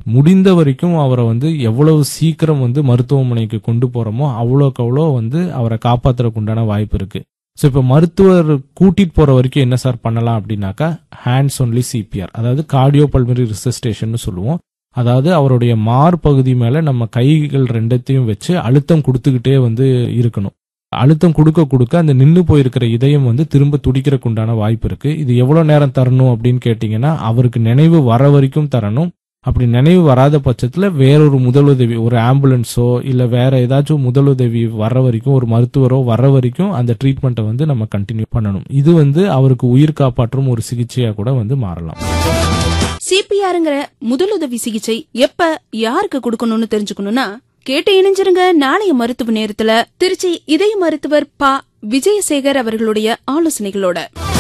முடிந்த வரைக்கும் அவரை வந்து எவ்வளவு சீக்கிரம் வந்து மருத்துவமனைக்கு கொண்டு போறோமோ அவ்வளோக்கு அவ்வளோ வந்து அவரை காப்பாத்துறதுக்கு உண்டான வாய்ப்பு இருக்கு ஸோ இப்போ மருத்துவர் கூட்டிட்டு போற வரைக்கும் என்ன சார் பண்ணலாம் அப்படின்னாக்கா ஹேண்ட்ஸ் ஒன்லி சிபிஆர் அதாவது கார்டியோ பல்மரி ரிசஸ்டேஷன் சொல்லுவோம் அதாவது அவருடைய மார்பகுதி மேல நம்ம கைகள் ரெண்டத்தையும் வச்சு அழுத்தம் கொடுத்துக்கிட்டே வந்து இருக்கணும் அழுத்தம் கொடுக்க கொடுக்க அந்த நின்னு போயிருக்கிற இதயம் வந்து திரும்ப துடிக்கிறதுக்கு உண்டான வாய்ப்பு இருக்கு இது எவ்வளவு நேரம் தரணும் அப்படின்னு கேட்டீங்கன்னா அவருக்கு நினைவு வர வரைக்கும் தரணும் அப்படி நினைவு வராத பட்சத்துல வேறொரு முதலுதவி ஒரு ஆம்புலன்ஸோ இல்ல வேற ஏதாச்சும் முதலுதவி வர்ற வரைக்கும் ஒரு மருத்துவரோ வர்ற வரைக்கும் அந்த ட்ரீட்மெண்ட்டை வந்து நம்ம கண்டினியூ பண்ணணும் இது வந்து அவருக்கு உயிர் காப்பாற்றும் ஒரு சிகிச்சையா கூட வந்து மாறலாம் சிபிஆருங்கிற முதலுதவி சிகிச்சை எப்ப யாருக்கு கொடுக்கணும்னு தெரிஞ்சுக்கணும்னா கேட்டு இணைஞ்சிருங்க நாளைய மருத்துவ நேரத்துல திருச்சி இதய மருத்துவர் பா விஜயசேகர் அவர்களுடைய ஆலோசனைகளோட